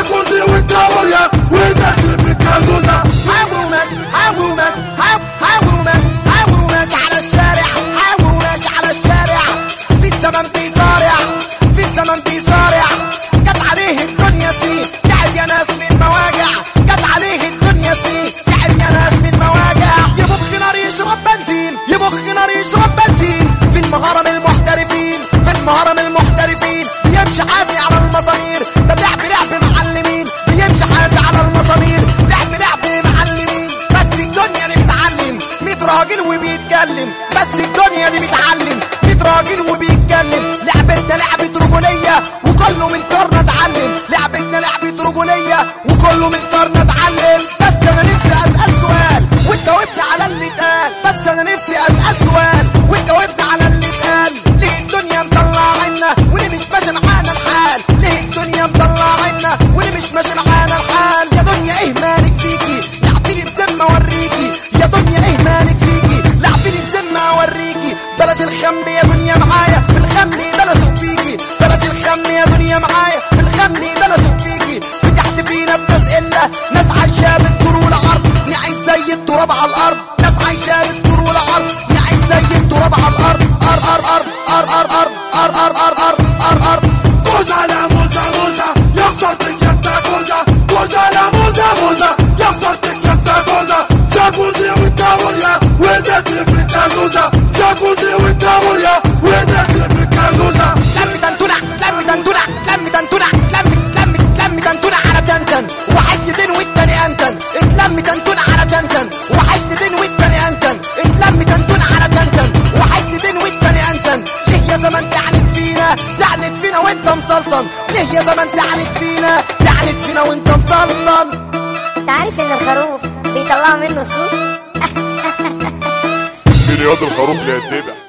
جاكوزي والكابوريا وداخل في الكازوزة هاو ماشي هاو ماشي هاو هاو ماشي هاو ماشي على الشارع هاو ماشي على الشارع في الزمن بيصارع في الزمن بيصارع جت عليه الدنيا سنين تعب يا ناس من مواجع جت عليه الدنيا سنين تعب يا ناس من مواجع يبخ نار يشرب بنزين يبخ نار يشرب بنزين في المهرم المحترفين في المهرم المحترفين بيمشي حافي على المسامير ده لعب لعب معلمين بيمشي حافي على المسامير لعب لعب معلمين بس الدنيا اللي بتعلم 100 راجل وبيتكلم بس الدنيا اللي بتعلم 100 راجل وبيتكلم لعبتنا لعبة رجولية وكله من قرن اتعلم لعبتنا لعبة رجولية وكله من قرن اتعلم بس انا نفسي اسأل سؤال وتجاوبني على اللي اتقال بس انا نفسي اسأل سؤال وتجاوبني على اللي اتقال ليه الدنيا مطلعنا وليه مش ماشي معانا الحال ليه الدنيا مطلعنا وليه مش ماشي معانا الحال يا دنيا ايه مالك فيكي لعبيني بذمة اوريكي يا دنيا ايه مالك فيكي لعبيني بذمة اوريكي بلاش الخم يا دنيا معايا في الخم ده انا سوق فيكي بلاش الخم يا دنيا معايا في الخم ده انا سوق فيكي فتحت فينا بتسئلة ناس عايشة بالطول والعرض نعيش زي التراب على الارض ناس عايشة بالطول والعرض نعيش زي التراب على الارض ار ار ار ار ار ار ار ار ار ار ار ار موزة لا موزة موزة يا خسرتك يا استاكوزا موزة لا موزة موزة يا خسرتك يا استاكوزا جاكوزي والكابوريا وداخل في الكازوزة جاكوزي والكابوريا وداخل في الكازوزة لم تنتنع لم تنتنع لم تنتنع لم لم لم تنتنع على تنتن واحد دين والتاني انتن اتلم تنتنع على تنتن واحد دين والتاني انتن اتلم تنتنع على تنتن واحد دين والتاني انتن ليه يا زمان تعنت فينا تعنت فينا وانت مسلطن ليه يا زمان تعنت فينا تعنت فينا وانت مسلطن انت عارف ان الخروف بيطلعوا منه صوت في رياض الخروف اللي هيتبع